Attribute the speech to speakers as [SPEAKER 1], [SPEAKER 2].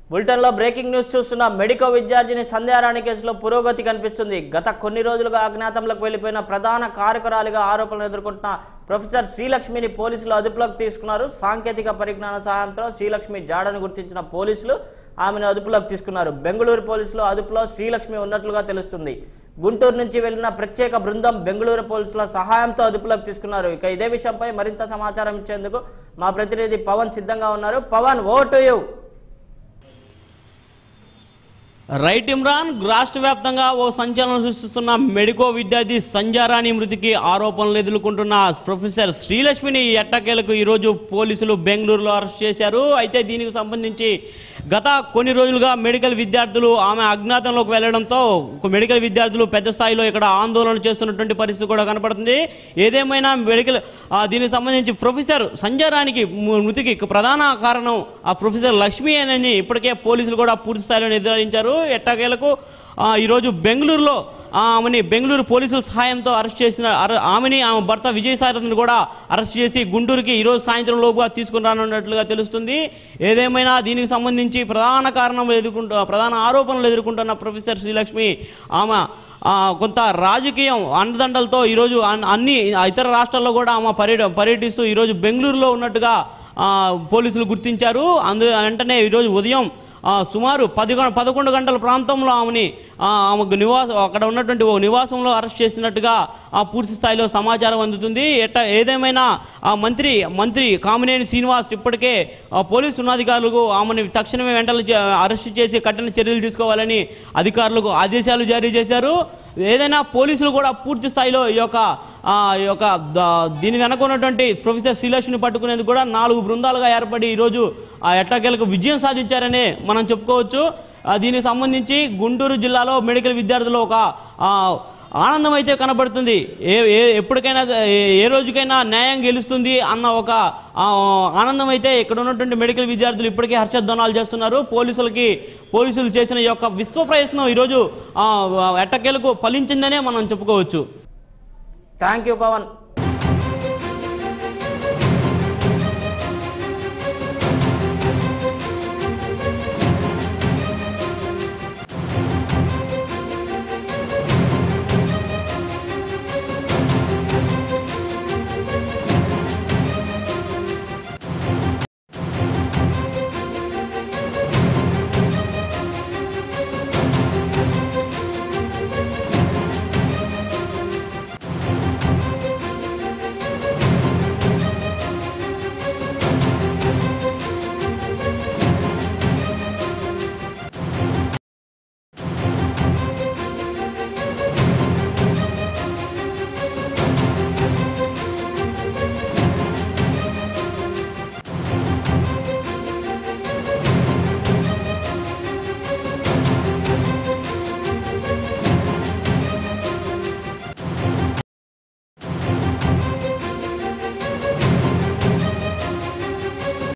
[SPEAKER 1] బులెటిన్లో breaking news చూస్తున్న medico విద్యార్థిని సంధ్యారాణి కేసులో పురోగతి కనిపిస్తుంది గత కొన్ని రోజులుగా అజ్ఞాతంలోకి వెళ్లిపోయిన ప్రధాన కారకురాలిగా ఆరోపణలు ఎదుర్కొంటున్న ప్రొఫెసర్ శ్రీలక్ష్మిని పోలీసులు అదుపులోకి తీసుకున్నారు సాంకేతిక పరిజ్ఞాన సహాయంతో శ్రీలక్ష్మి జాడను గుర్తించిన పోలీసులు ఆమెను అదుపులోకి తీసుకున్నారు బెంగళూరు పోలీసులు అదుపులో శ్రీలక్ష్మి ఉన్నట్లుగా తెలుస్తుంది గుంటూరు నుంచి వెళ్లిన ప్రత్యేక బృందం బెంగళూరు పోలీసుల సహాయంతో అదుపులోకి తీసుకున్నారు ఇక ఇదే విషయంపై మరింత సమాచారం ఇచ్చేందుకు మా ప్రతినిధి పవన్ సిద్ధంగా ఉన్నారు Pawan over to you
[SPEAKER 2] right Imran రాష్ట్ర వ్యాప్తంగా ఓ సంచలనం సృష్టిస్తున్న మెడికో విద్యార్థి సంజారాణి మృతికి ఆరోపణలు ఎదుర్కొంటున్న ప్రొఫెసర్ శ్రీలక్ష్మిని ఎట్టకేలకు ఈరోజు పోలీసులు బెంగళూరులో అరెస్ట్ చేశారు అయితే దీనికి సంబంధించి గత కొన్ని రోజులుగా మెడికల్ విద్యార్థులు ఆమె అజ్ఞాతంలోకి వెళ్లడంతో మెడికల్ విద్యార్థులు పెద్ద స్థాయిలో ఇక్కడ ఆందోళన చేస్తున్నటువంటి పరిస్థితి కూడా కనపడుతుంది ఏదేమైనా మెడికల్ ఆ, దీనికి సంబంధించి ప్రొఫెసర్ సంజయరానికి మృతికి ప్రధాన కారణం ఆ ప్రొఫెసర్ లక్ష్మి అని ఇప్పటికే పోలీసులు కూడా పూర్తి స్థాయిలో నిర్ధారించారు ఎట్టకేలకు ఆ, ఈరోజు బెంగళూరులో ఆ, ఆమెని బెంగళూరు పోలీసుల సహాయంతో అరెస్ట్ చేసిన అర- ఆమెని ఆమె భర్త విజయసారథిని కూడా అరెస్ట్ చేసి గుంటూరుకి ఈరోజు సాయంత్రం లోపుగా తీసుకుని రానున్నట్లుగా తెలుస్తుంది ఏదేమైనా దీనికి సంబంధించి ప్రధాన కారణం ఎదుర్కొంటూ ప్రధాన ఆరోపణలు ఎదుర్కొంటున్న ప్రొఫెసర్ శ్రీలక్ష్మి ఆమె ఆ, కొంత రాజకీయం అండదండలతో ఈరోజు అన్- అన్ని ఇతర రాష్ట్రాల్లో కూడా ఆమె పర్యట పర్యటిస్తూ ఈరోజు బెంగళూరులో ఉన్నట్టుగా ఆ, పోలీసులు గుర్తించారు అందు వెంటనే ఈరోజు ఉదయం ఆ, సుమారు పది గం- పదకొండు గంటల ప్రాంతంలో ఆమెని ఆ, ఆమెకు నివాసం అక్కడ ఉన్నటువంటి ఓ నివాసంలో అరెస్ట్ చేసినట్టుగా ఆ పూర్తి స్థాయిలో సమాచారం అందుతుంది ఎట్ట ఏదేమైనా ఆ మంత్రి మంత్రి కామినేని శ్రీనివాస్ ఇప్పటికే ఆ పోలీసు ఉన్నతాధికారులకు ఆమెను తక్షణమే వెంటనే చే- అరెస్ట్ చేసి కఠిన చర్యలు తీసుకోవాలని అధికారులకు ఆదేశాలు జారీ చేశారు ఏదైనా పోలీసులు కూడా పూర్తి స్థాయిలో ఈ యొక్క ఆ, ఈ యొక్క ద- దీని వెనక ఉన్నటువంటి ప్రొఫెసర్ శ్రీలక్ష్మిని పట్టుకునేందుకు కూడా నాలుగు బృందాలుగా ఏర్పడి ఈరోజు ఆ ఎట్టకేలకు విజయం సాధించారని మనం చెప్పుకోవచ్చు ఆ, దీనికి సంబంధించి గుంటూరు జిల్లాలో మెడికల్ విద్యార్థులు ఒక ఆ, ఆనందం అయితే కనబడుతుంది ఏ ఏ ఎప్పటికైనా ఏ- ఏ రోజుకైనా న్యాయం గెలుస్తుంది అన్న ఒక ఆ, ఆనందం అయితే ఇక్కడ ఉన్నటువంటి మెడికల్ విద్యార్థులు ఇప్పటికే హర్షధ్వనాలు చేస్తున్నారు పోలీసులకి పోలీసులు చేసిన ఈ యొక్క విశ్వ ప్రయత్నం ఈరోజు ఆ, ఎట్టకేలకు ఫలించిందనే మనం చెప్పుకోవచ్చు
[SPEAKER 1] థ్యాంక్ యూ పవన్